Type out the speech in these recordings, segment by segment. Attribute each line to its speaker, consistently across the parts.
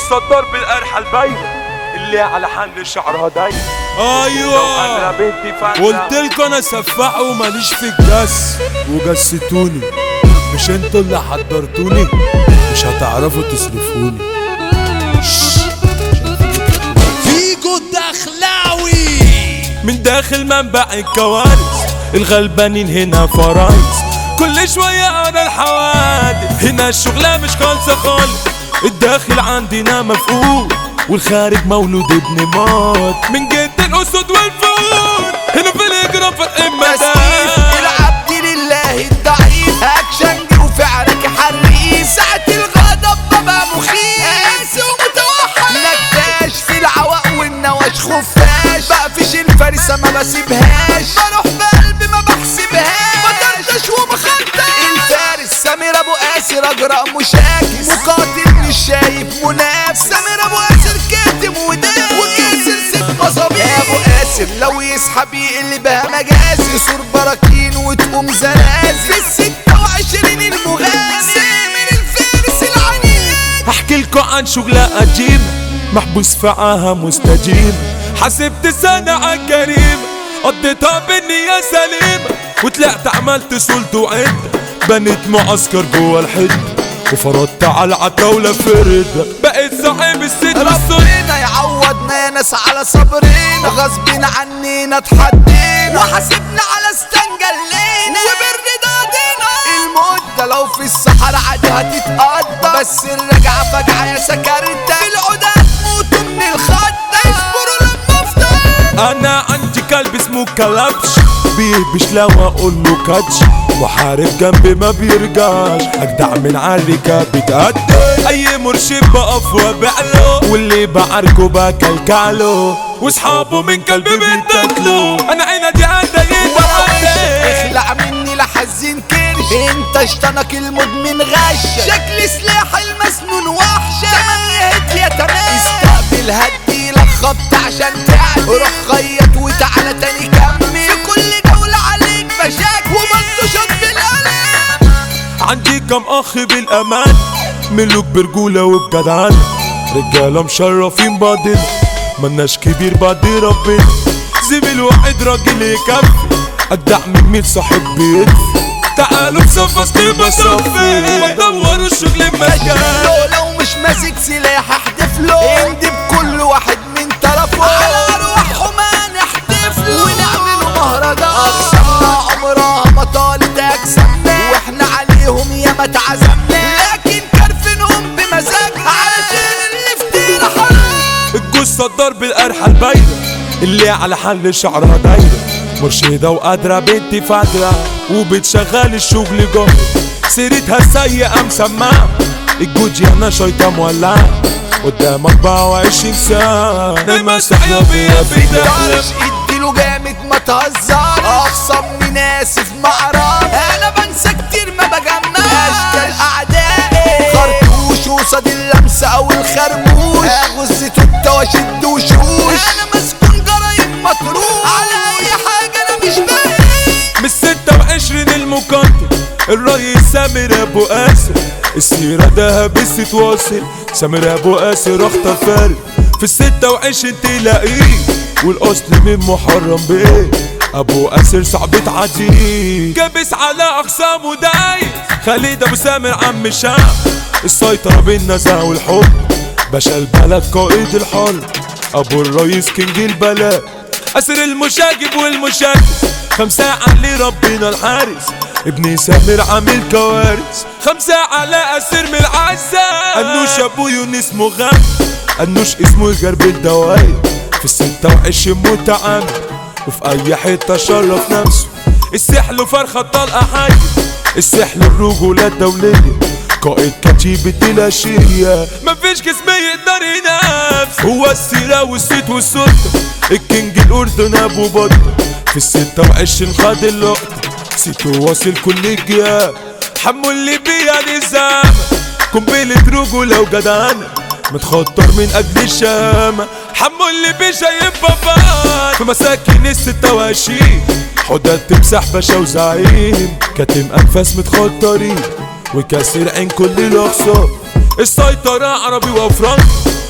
Speaker 1: القصة ضرب القرحة الباينة اللي على حل شعرها دايما
Speaker 2: ايوه
Speaker 1: انا بنتي فاكرة
Speaker 2: قلت لكم انا سفاح وماليش في الجس وجستوني مش انتوا اللي حضرتوني مش هتعرفوا تصرفوني
Speaker 3: فيجو الدخلاوي
Speaker 2: من داخل منبع الكوارث الغلبانين هنا فرايس كل شوية أنا الحوادث هنا الشغلة مش خالصة خالص الداخل عندنا مفقود والخارج مولود ابن مات من جد الأسد والفود هنا في الإجرام فاتحين
Speaker 3: تسقيف
Speaker 2: مدام
Speaker 3: العبد لله الضعيف اكشن وفعلك حريف ساعة الغضب ببقى مخيف قاسي ومتوحد نكاش في العوق والنواش خفاش بقفش الفرسة ما بسيبهاش بروح بقلبي ما بحسبهاش ما طرطش ومخدش الفارس سمير ابو قاسر اجرأ مشاكس مقاتل مش شايف منافس سمير ابو قاسر كاتم وداس وكاسر ست مصابيح يا ابو قاسر لو يسحب يقلبها مجاز يصور براكين وتقوم زلازل في الستة وعشرين المغازي من الفارس العنيد
Speaker 2: احكي لكم عن شغلة قديمة محبوس في عاها مستجيب حسبت سنة عن كريمة قضيتها بالنية سليمة وطلعت عملت سلط وعدة بنيت معسكر جوا الحدة وفرضت على العتاولة فردة بقيت صاحب الست والسلطة
Speaker 3: ربنا يعوضنا يا ناس على صبرنا غصب عننا اتحدينا وحاسبنا على استنجلينا وبالرضا قضينا المدة لو في الصحراء عادي هتتقضى بس الرجعة فجعة يا سكرتة في العودة هتموتوا من الخضة اصبروا لما افضل
Speaker 2: انا عندي كلب اسمه كلبش بيهبش لو اقول له كاتش محارب جنبي ما بيرجعش اجدع من عركة بتقدم اي مرشد بقف وابعله واللي بعركه بكلكعله واصحابه من كلبي بيتاكلوا انا عيني دي عندي يتعدي
Speaker 3: اخلع مني لحزين كرش انت شطنك المدمن غش شكل سلاح المسنون وحشة تمام هد يا تمام استقبل هدي لك خبط عشان تعدي روح خيط وتعالى تاني كمل في كل جولة عليك مشاكل وبرضه شط القلم
Speaker 2: عندي كم اخ بالامان ملوك برجولة وبجدعان رجالة مشرفين بعضنا ملناش كبير بعد ربنا زميل واحد راجل يكفي اجدع من مين صاحب بيدفي تعالوا بصف اصلي بصفي ما تدوروا الشغل مجال
Speaker 3: لو لو مش ماسك سلاح احدف له اندب كل واحد من طرفه على ارواحهم هنحتف له ونعملوا مهرجان اقسامنا عمرها ما طالت اجسامنا واحنا عليهم ياما اتعزمنا لكن كرفنهم بمزاج علشان الافتراء حرام
Speaker 2: الجثة ضرب القرحة الباينة اللي على حل شعرها دايرة مرشدة وقادرة بنتي فاكرة وبتشغل الشغل جوه سيرتها سيئة مسمعة الجوجي انا شيطان مولعة قدام 24 ساعة المسرحية فيها في دحلة
Speaker 3: مش اديله جامد ما تهزر اخصم من اسف معرض انا بنسى كتير ما بجمعش اشكال اعدائي خرطوش وصاد اللمسة او الخربوش غزة توتة واشد وشوش انا مسكون جرايم مطروح على اي حاجة انا مش باقي
Speaker 2: من 26 المقدم الرئيس سامر ابو قاسم السيرة دهب تواصل سامر ابو قاسر اخطر فارق في الستة وعشرين تلاقيه والاصل من محرم بيه ابو قاسر صعب تعديه كابس على اقسامه دايس خالد ابو سامر عم الشعب السيطرة بالنزاهة والحب باشا البلد قائد الحرب ابو الرئيس كينج البلد اسر المشاجب والمشاكس خمسة علي ربنا الحارس ابني سامر عامل كوارث خمسة على اسر من العزة انوش ابو يونس مغني انوش اسمه يجرب الدواير في الستة وعشرين متعامل وفي اي حتة شرف نفسه السحل فرخة طلقة حي السحل الرجولة الدولية قائد كتيبة الأشياء مفيش جسم يقدر ينافس هو السيرة والصيت والسلطة الكينج الأردن أبو بطة في الستة وعشرين خد اللقطة سيتو واصل كل الجهات حمو اللي بيا نظام قنبلة رجولة وجدعنة متخطر من أجل الشامة حمو اللي بيشايب بابان في مساكن الستة وعشرين حداد تمسح باشا وزعيم كاتم أنفاس متخطرين وكاسر عين كل الأخصار السيطرة عربي وأفرنج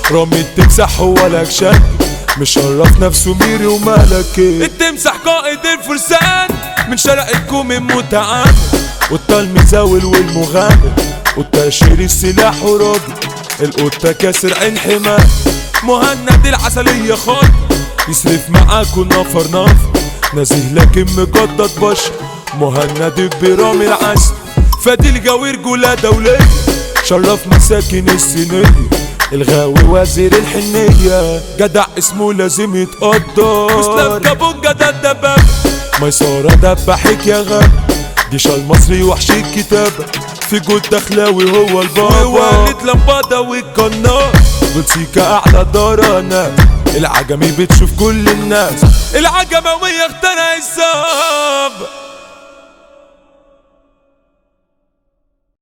Speaker 2: رامي التمسح هو لك شك مشرف نفسه ميري وملكي التمسح قائد الفرسان من شرق الكوم المتعامل والتلميذاول والمغامر والتشهير السلاح وراجل القطة كاسر عين حماه مهند العسلية خاطر يصرف معاكوا نفر نفر نزيه لكن مجدد بشر مهند برامي العسل فادي الجوير جولة دولية شرف مساكن السنية الغاوي وزير الحنية جدع اسمه لازم يتقدر اسلام كابونجا ده الدباب ميسارة دبحك يا غاب جيش المصري وحش الكتابة في جود دخلاوي هو البابا ووالد لمبادة والقناة بوتسيكا أعلى دارنا العجمي بتشوف كل الناس العجموية اخترع الصاب